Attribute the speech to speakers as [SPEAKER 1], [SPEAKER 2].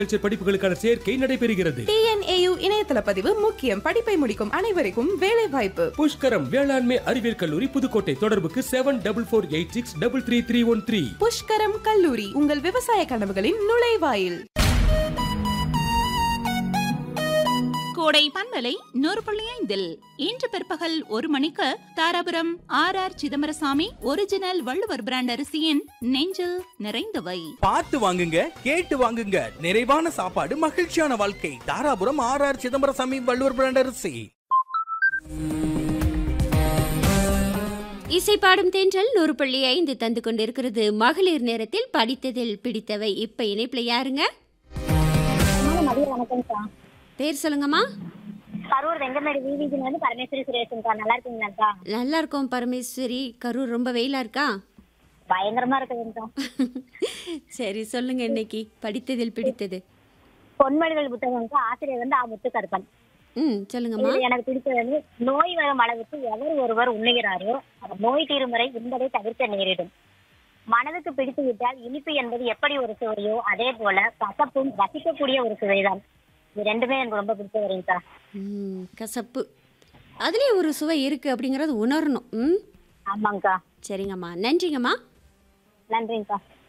[SPEAKER 1] culture படிப்புகளுக்கான சேர்க்கை நடைபெறுகிறது
[SPEAKER 2] டிஎன்ஏயு இணையதள பதிவு முக்கியம் படிப்பை முடிக்கும் அனைவருக்கும் வேலை வாய்ப்பு
[SPEAKER 1] புஷ்கரம் வேளாண்மை அறிவியல் கல்லூரி புதுக்கோட்டை தொடர்புக்கு seven double four eight six double three three one three
[SPEAKER 2] Pushkaram கல்லூரி உங்கள் விவசாய கனவுகளின் நுழைவாயில்
[SPEAKER 3] கோடை பண்பலை நூறு புள்ளி ஐந்தில் இன்று பிற்பகல் ஒரு மணிக்கு Dharapuram R R Chidambarasamy original Valluvar brand அரிசியின் நெஞ்சில் நிறைந்தவை
[SPEAKER 4] பார்த்து வாங்குங்க கேட்டு வாங்குங்க நிறைவான சாப்பாடு மகிழ்ச்சியான வாழ்க்கை Dharapuram R R Chidambarasamy Valluvar brand அரிசி
[SPEAKER 5] இசை பாடும் தென்றல் நூறு புள்ளி ஐந்து தந்து கொண்டிருக்கிறது மகளிர் நேரத்தில் படித்ததில் பிடித்தவை இப்ப இணைப்புல யாருங்க
[SPEAKER 6] மதிய வணக்கம்க்கா
[SPEAKER 5] பேர் சொல்லுங்கம்மா
[SPEAKER 6] கரூர் வெங்கமேடு விவிஜில இருந்து பரமேஸ்வரி சுரேஷன்க்கா நல்லா இருக்கீங்களாக்கா
[SPEAKER 5] நல்லா இருக்கோம் பரமேஸ்வரி கரூர் ரொம்ப வெயிலா இருக்கா
[SPEAKER 6] பயங்கரமா இருக்குதுங்கக்கா
[SPEAKER 5] சரி சொல்லுங்க இன்னைக்கு படித்ததில் பிடித்தது
[SPEAKER 6] பொன்மொழிகள் புத்தகம்க்கு ஆசிரியர் வந்து ஆ முத்துக்கருப்பன்
[SPEAKER 5] ம் சொல்லுங்கம்மா
[SPEAKER 6] இதுல எனக்கு பிடிச்சது வந்து நோய் வரும் அளவுக்கு எவர் ஒருவர் உண்ணுகிறாரோ அவர் நோய் தீரும் வரை உண்பதை தவிர்க்க நேரிடும் மனதுக்கு பிடித்து விட்டால் இனிப்பு என்பது எப்படி ஒரு சுவையோ அதே போல கசப்பும் ரசிக்கக்கூடிய ஒரு சுவைதான் இது ரெண்டுமே எனக்கு ரொம்ப பிடிச்ச வருங்கக்கா
[SPEAKER 5] ம் கசப்பு அதுலேயே ஒரு சுவை இருக்கு அப்படிங்கறது உணரணும் ம்
[SPEAKER 6] ஆமாங்கக்கா
[SPEAKER 5] சரிங்கம்மா நன்றிங்கம்மா
[SPEAKER 6] நன்றிங்கக்கா